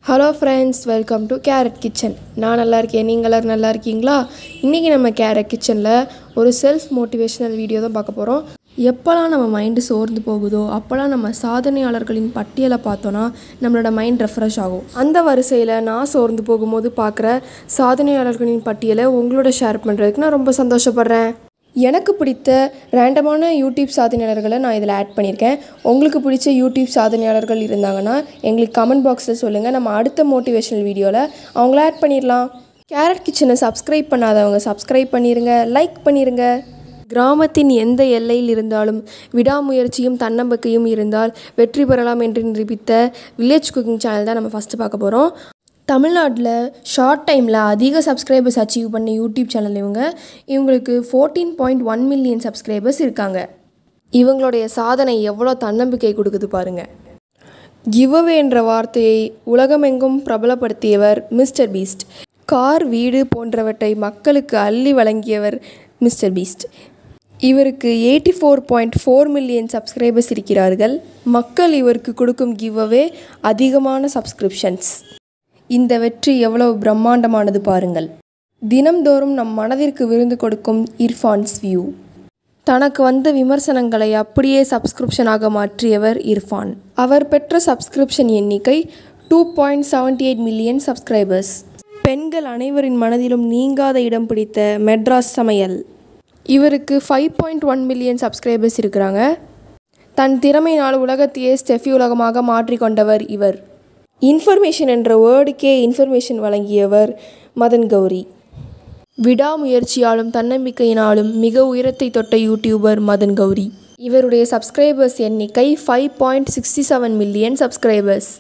hello friends welcome to carrot kitchen நான் நல்லா இருக்கேன் நீங்கள் எல்லாரும் நல்லா இருக்கீங்களா இன்றைக்கி நம்ம கேரட் கிச்சனில் ஒரு செல்ஃப் மோட்டிவேஷனல் வீடியோ தான் பார்க்க போகிறோம் எப்போல்லாம் நம்ம மைண்டு சோர்ந்து போகுதோ அப்போல்லாம் நம்ம சாதனையாளர்களின் பட்டியலை பார்த்தோன்னா நம்மளோட மைண்ட் ரெஃப்ரெஷ் ஆகும் அந்த வரிசையில் நான் சோர்ந்து போகும்போது பார்க்குற சாதனையாளர்களின் பட்டியலை உங்களோட ஷேர் பண்ணுறதுக்கு நான் ரொம்ப சந்தோஷப்படுறேன் எனக்கு பிடித்த ரேண்டமான யூடியூப் சாதனையாளர்களை நான் இதில் ஆட் பண்ணியிருக்கேன் உங்களுக்கு பிடிச்ச யூடியூப் சாதனையாளர்கள் இருந்தாங்கன்னா எங்களுக்கு கமெண்ட் பாக்ஸில் சொல்லுங்கள் நம்ம அடுத்த மோட்டிவேஷனல் வீடியோவில் அவங்கள ஆட் பண்ணிடலாம் கேரட் கிச்சனை சப்ஸ்கிரைப் பண்ணாதவங்க சப்ஸ்கிரைப் பண்ணிடுங்க லைக் பண்ணிடுங்க கிராமத்தின் எந்த எல்லையில் இருந்தாலும் விடாமுயற்சியும் தன்னம்பிக்கையும் இருந்தால் வெற்றி பெறலாம் என்று நிரூபித்த வில்லேஜ் குக்கிங் சேனல் தான் நம்ம ஃபஸ்ட்டு பார்க்க போகிறோம் தமிழ்நாட்டில் ஷார்ட் டைமில் அதிக சப்ஸ்கிரைபர்ஸ் அச்சீவ் பண்ண யூடியூப் சேனல் இவங்க இவங்களுக்கு fourteen point one million subscribers இருக்காங்க இவங்களுடைய சாதனை எவ்வளோ தன்னம்பிக்கை கொடுக்குது பாருங்க கிவ்அவே என்ற வார்த்தையை உலகமெங்கும் பிரபலப்படுத்தியவர் மிஸ்டர் பீஸ்ட் கார் வீடு போன்றவற்றை மக்களுக்கு அள்ளி வழங்கியவர் மிஸ்டர் பீஸ்ட் இவருக்கு eighty four point four million subscribers இருக்கிறார்கள் மக்கள் இவருக்கு கொடுக்கும் கிவ்அவே அதிகமான சப்ஸ்கிரிப்ஷன்ஸ் இந்த வெற்றி எவ்வளவு பிரம்மாண்டமானது பாருங்கள் தினம்தோறும் நம் மனதிற்கு விருந்து கொடுக்கும் இர்ஃபான்ஸ் வியூ தனக்கு வந்த விமர்சனங்களை அப்படியே சப்ஸ்கிரிப்ஷனாக மாற்றியவர் இர்ஃபான் அவர் பெற்ற சப்ஸ்கிரிப்ஷன் எண்ணிக்கை two point seventy eight million subscribers பெண்கள் அனைவரின் மனதிலும் நீங்காத இடம் பிடித்த மெட்ராஸ் சமையல் இவருக்கு five point one million subscribers இருக்கிறாங்க தன் திறமையினால் உலகத்தையே ஸ்டெஃபி உலகமாக மாற்றிக்கொண்டவர் இவர் இன்ஃபர்மேஷன் என்ற வேர்டுக்கே இன்ஃபர்மேஷன் வழங்கியவர் மதன் கௌரி விடாமுயற்சியாலும் தன்னம்பிக்கையினாலும் மிக உயரத்தை தொட்ட யூடியூபர் மதன் கௌரி இவருடைய சப்ஸ்கிரைபர்ஸ் எண்ணிக்கை five point sixty seven million subscribers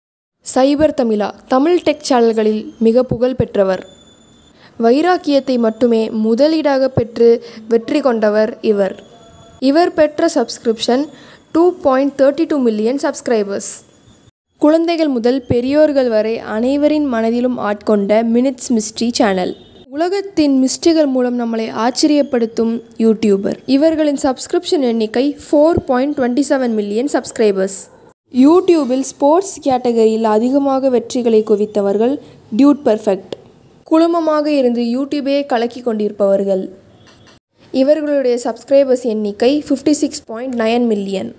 cyber Tamizha Tamil tech சேனல்களில் மிக புகழ் பெற்றவர் வைராக்கியத்தை மட்டுமே முதலீடாக பெற்று வெற்றி கொண்டவர் இவர் இவர் பெற்ற subscription two point thirty two million subscribers குழந்தைகள் முதல் பெரியோர்கள் வரை அனைவரின் மனதிலும் ஆட்கொண்ட மினிட்ஸ் மிஸ்ட்ரி சேனல் உலகத்தின் மிஸ்ட்ரிகள் மூலம் நம்மளை ஆச்சரியப்படுத்தும் யூடியூபர் இவர்களின் சப்ஸ்கிரிப்ஷன் எண்ணிக்கை four point twenty seven million subscribers யூடியூபில் ஸ்போர்ட்ஸ் கேட்டகரியில் அதிகமாக வெற்றிகளை குவித்தவர்கள் டியூட் பர்ஃபெக்ட் குழுமமாக இருந்து யூடியூபே கலக்கி கொண்டிருப்பவர்கள் இவர்களுடைய சப்ஸ்கிரைபர்ஸ் எண்ணிக்கை fifty six point nine million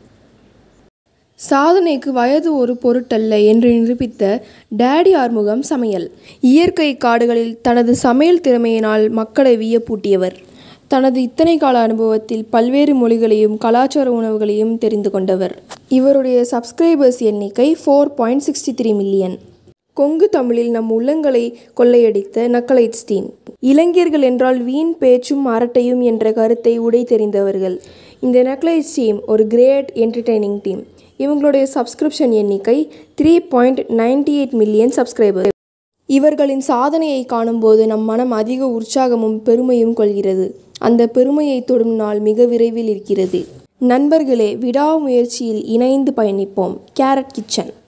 சாதனைக்கு வயது ஒரு பொருட்டல்ல என்று நிரூபித்த டேடி ஆறுமுகம் சமையல் இயற்கை காடுகளில் தனது சமையல் திறமையினால் மக்களை வியப்பூட்டியவர் தனது இத்தனை கால அனுபவத்தில் பல்வேறு மொழிகளையும் கலாச்சார உணவுகளையும் தெரிந்து கொண்டவர் இவருடைய சப்ஸ்கிரைபர்ஸ் எண்ணிக்கை four point sixty three million Kongu தமிழில் நம் உள்ளங்களை கொள்ளையடித்த நக்கலைட்ஸ் டீம் இளைஞர்கள் என்றால் வீண் பேச்சும் அரட்டையும் என்ற கருத்தை உடை தெரிந்தவர்கள் இந்த நக்லைட்ஸ் டீம் ஒரு கிரேட் என்டர்டெய்னிங் டீம் இவங்களுடைய சப்ஸ்கிரிப்ஷன் எண்ணிக்கை three point ninety eight million subscriber இவர்களின் சாதனையை காணும்போது நம் மனம் அதிக உற்சாகமும் பெருமையும் கொள்கிறது அந்த பெருமையை தொடும் நாள் மிக விரைவில் இருக்கிறது நண்பர்களே விடாமுயற்சியில் இணைந்து பயணிப்போம் கேரட் கிச்சன்